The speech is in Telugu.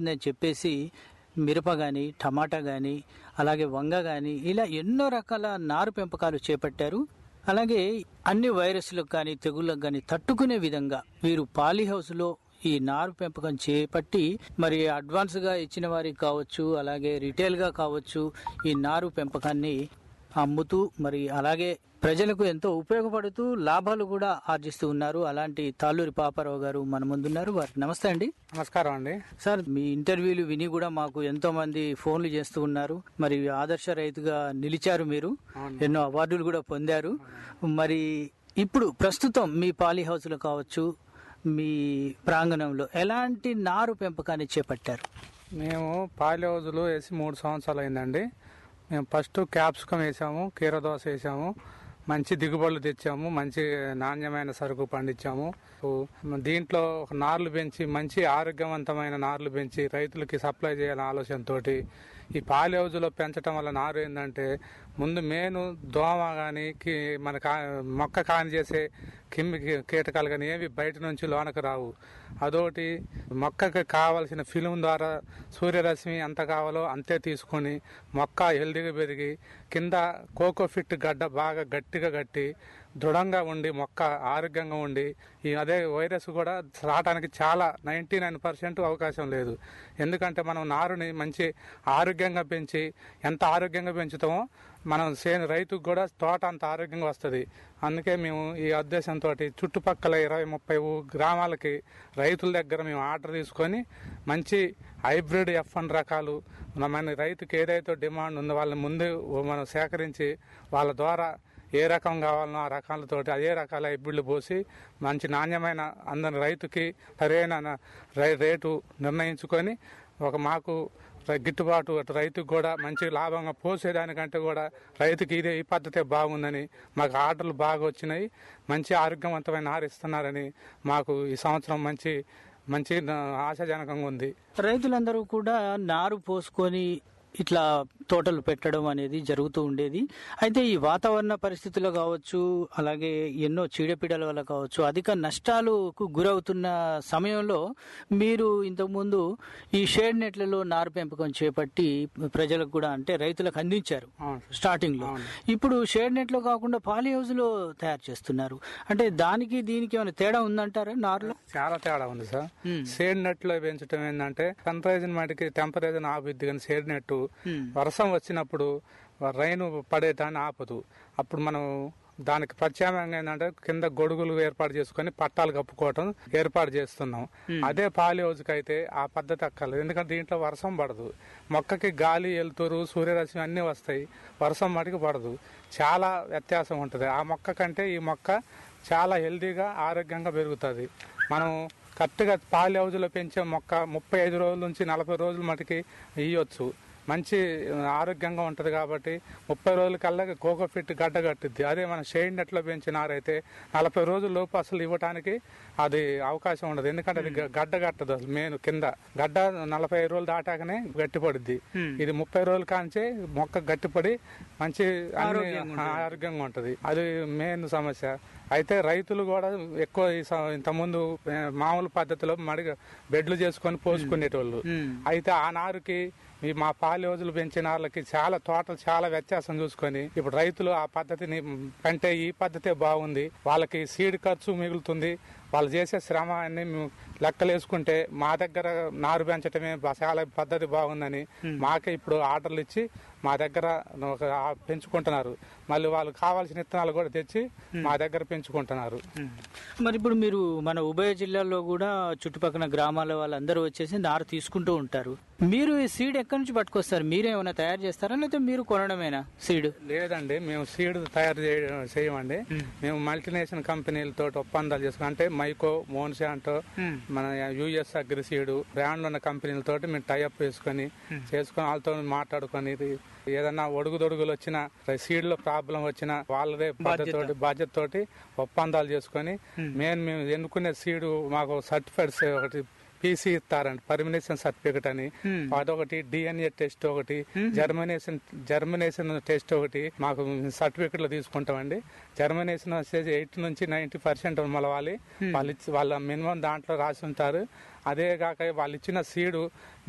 బాగుంటుందని చెప్పేసి మిరప కానీ టమాటా కానీ అలాగే వంగ కానీ ఇలా ఎన్నో రకాల నారు పెంపకాలు చేపట్టారు అలాగే అన్ని వైరస్లకు కానీ తెగుళ్ళకు కానీ తట్టుకునే విధంగా వీరు పాలీ హౌస్లో ఈ నారు పెంపకం చేపట్టి మరి అడ్వాన్స్ గా ఇచ్చిన వారికి కావచ్చు అలాగే రిటైల్ గా కావచ్చు ఈ నారు పెంపకాన్ని అమ్ముతూ మరి అలాగే ప్రజలకు ఎంతో ఉపయోగపడుతూ లాభాలు కూడా ఆర్జిస్తూ ఉన్నారు అలాంటి తాళ్ళూరి పాపారావు గారు మన ముందున్నారు వారికి నమస్తే అండి నమస్కారం అండి సార్ మీ ఇంటర్వ్యూలు విని కూడా మాకు ఎంతో మంది ఫోన్లు చేస్తూ ఉన్నారు మరి ఆదర్శ రైతుగా నిలిచారు మీరు ఎన్నో అవార్డులు కూడా పొందారు మరి ఇప్పుడు ప్రస్తుతం మీ పాలీ హౌస్లో కావచ్చు మీ ప్రాంగణంలో ఎలాంటి నారు పెంపకాన్ని చేపట్టారు మేము పాలి హౌజులు వేసి మూడు సంవత్సరాలు అయిందండి మేము ఫస్ట్ క్యాప్సికం వేసాము కీరదోస వేసాము మంచి దిగుబడులు తెచ్చాము మంచి నాణ్యమైన సరుకు పండించాము దీంట్లో ఒక నార్లు పెంచి మంచి ఆరోగ్యవంతమైన నార్లు పెంచి రైతులకి సప్లై చేయాలనే ఆలోచనతోటి ఈ పాలి హౌజులో పెంచడం వల్ల నారు ఏంటంటే ముందు మేను దోమ కానీ మన కా మొక్క కాని చేసే కిమ్మి కీటకాలు కానీ ఏవి బయట నుంచి లోనకు రావు అదొకటి మొక్కకి కావలసిన ఫిలిం ద్వారా సూర్యరశ్మి ఎంత కావాలో అంతే తీసుకొని మొక్క హెల్దీగా పెరిగి కింద కోకోఫిట్ గడ్డ బాగా గట్టిగా కట్టి దృఢంగా ఉండి మొక్క ఆరోగ్యంగా ఉండి ఈ అదే వైరస్ కూడా రావడానికి చాలా నైంటీ నైన్ పర్సెంట్ అవకాశం లేదు ఎందుకంటే మనం నారుని మంచి ఆరోగ్యంగా పెంచి ఎంత ఆరోగ్యంగా పెంచుతామో మనం సేను రైతుకు కూడా తోట అంత ఆరోగ్యంగా వస్తుంది అందుకే మేము ఈ ఉద్దేశంతో చుట్టుపక్కల ఇరవై ముప్పై ఊ- గ్రామాలకి రైతుల దగ్గర మేము ఆర్డర్ తీసుకొని మంచి హైబ్రిడ్ ఎఫ్ వన్ రకాలు మన రైతుకి ఏదైతే డిమాండ్ ఉందో వాళ్ళని ముందు మనం సేకరించి వాళ్ళ ద్వారా ఏ రకం కావాలనో ఆ రకాలతోటి అదే రకాల హైబ్రిడ్లు పోసి మంచి నాణ్యమైన అందరి రైతుకి సరైన న- రై- రేటు నిర్ణయించుకొని ఒక మాకు ర- గిట్టుబాటు అటు రైతుకు కూడా మంచి లాభంగా పోసేదానికంటే కూడా రైతుకి ఇదే ఈ పద్ధతే బాగుందని మాకు ఆర్డర్లు బాగా వచ్చినాయి మంచి ఆరోగ్యవంతమైన ఆహారం ఇస్తున్నారని మాకు ఈ సంవత్సరం మంచి మంచి ఆ, ఆశాజనకంగా ఉంది రైతులందరూ కూడా నారు పోసుకొని ఇట్లా తోటలు పెట్టడం అనేది జరుగుతూ ఉండేది అయితే ఈ వాతావరణ పరిస్థితుల్లో కావచ్చు అలాగే ఎన్నో చీడపీడల వల్ల కావచ్చు అధిక నష్టాలకు గురవుతున్న సమయంలో మీరు ఇంతకుముందు ఈ షేడ్ నెట్లలో నారు పెంపకం చేపట్టి ప్రజలకు కూడా అంటే రైతులకు అందించారు అవును స్టార్టింగ్ లో ఇప్పుడు షేడ్ నెట్ లో కాకుండా పాలీ హౌస్ లో తయారు చేస్తున్నారు అంటే దానికి దీనికి ఏమైనా తేడా ఉందంటారా నారులో చాలా తేడా ఉంది సార్ మ్మ్. షేడ్ నెట్ లో పెంచడం ఏంటంటే సన్ రైజ్ మటుకి టెంపరేచర్ ఆపిద్ది కానీ షేడ్ నెట్ మ్మ్. వర్షం వచ్చినప్పుడు రైన్ పడేటాన్ని ఆపదు అప్పుడు మనం దానికి ప్రత్యామ్నాయంగా ఏంటంటే కింద గొడుగులు ఏర్పాటు చేసుకొని పట్టాలు కప్పుకోవటం ఏర్పాటు చేస్తున్నాం అదే పాలి హౌస్కి అయితే ఆ పద్ధతి అక్కర్లేదు ఎందుకంటే దీంట్లో వర్షం పడదు మొక్కకి గాలి వెలుతురు సూర్యరశ్మి అన్నీ వస్తాయి వర్షం మటుకు పడదు చాలా వ్యత్యాసం ఉంటుంది ఆ మొక్క కంటే ఈ మొక్క చాలా హెల్దీగా ఆరోగ్యంగా పెరుగుతుంది మనం కరెక్ట్గా పాలి హౌజులో పెంచే మొక్క ముప్పై ఐదు రోజుల నుంచి నలభై రోజుల మటుకి ఇయ్యొచ్చు మంచి ఆరోగ్యంగా ఉంటుంది కాబట్టి ముప్పై రోజుల కల్లా కోకో ఫిట్ గడ్డ కట్టుద్ది అదే మన షేడ్ నెట్లో పెంచినారైతే నలభై రోజుల లోపు అసలు ఇవ్వడానికి అది అవకాశం ఉండదు ఎందుకంటే అది గ- గడ్డ కట్టదు అసలు మెయిన్ కింద గడ్డ నలభై ఐదు రోజులు దాటాకనే గట్టిపడుద్ది ఇది ముప్పై రోజుల కాంచే మొక్క గట్టిపడి మంచి అన్ని ఆరోగ్యంగా ఉంటది అది మెయిన్ సమస్య అయితే రైతులు కూడా ఎక్కువ ఈ స- ఇంతకుముందు ఏ, మామూలు పద్ధతిలో మడిగ బెడ్లు చేసుకొని పోసుకునేటోళ్ళు అయితే ఆ నారుకి ఈ మా పాలి రోజులు పెంచే నారులకి చాలా తోటలు చాలా వ్యత్యాసం చూసుకొని ఇప్పుడు రైతులు ఆ పద్ధతిని కంటే ఈ పద్ధతే బాగుంది వాళ్ళకి సీడ్ ఖర్చు మిగులుతుంది వాళ్ళు చేసే శ్రమ అన్ని మేము లెక్కలేసుకుంటే మా దగ్గర నారు పెంచటమే బ- చాలా పద్ధతి బాగుందని మాకే ఇప్పుడు ఆర్డర్లు ఇచ్చి మా దగ్గర ఒక ఆ- పెంచుకుంటున్నారు మళ్ళీ వాళ్ళు కావాల్సిన విత్తనాలు కూడా తెచ్చి మా దగ్గర పెంచుకుంటున్నారు మరి ఇప్పుడు మీరు మన ఉభయ జిల్లాల్లో కూడా చుట్టుపక్కల గ్రామాల వాళ్ళందరూ వచ్చేసి నారు తీసుకుంటూ ఉంటారు మీరు ఈ సీడ్ ఎక్కడి నుంచి పట్టుకొస్తారు మీరేమైనా తయారు చేస్తారా లేకపోతే మీరు కొనడమేనా సీడ్ లేదండి మేము సీడ్ తయారు చేయ- చేయమండి మేము మల్టీనేషనల్ కంపెనీలతో ఒప్పందాలు చేసుకుని అంటే మైకో మోన్శాంటో మన యుఎస్ అగ్రి సీడ్ బ్రాండ్లు ఉన్న కంపెనీలతో మేము టైఅప్ చేసుకొని చేసుకొని వాళ్ళతో మాట్లాడుకొని ఇది ఏదన్నా ఒడుగుదొడుగులు వచ్చిన సీడ్ లో ప్రాబ్లం వచ్చిన వాళ్ళదే బాధ్యతతోటి బాధ్యత తోటి ఒప్పందాలు చేసుకొని మేము మేము ఎన్నుకునే సీడ్ మాకు సర్టిఫైడ్స్ ఒకటి పీసీ ఇస్తారండి పర్మినేషన్ సర్టిఫికెట్ అని అదొకటి డిఎన్ఏ టెస్ట్ ఒకటి జర్మినేషన్ జర్మినేషన్ టెస్ట్ ఒకటి మాకు సర్టిఫికెట్లు తీసుకుంటామండి జర్మినేషన్ వచ్చేసి ఎయిట్ నుంచి నైన్టీ పర్సెంట్ మొలవాలి వాళ్ళు ఇచ్చి వాళ్ళ మినిమం దాంట్లో రాసి ఉంటారు అదే కాక వాళ్ళు ఇచ్చిన సీడు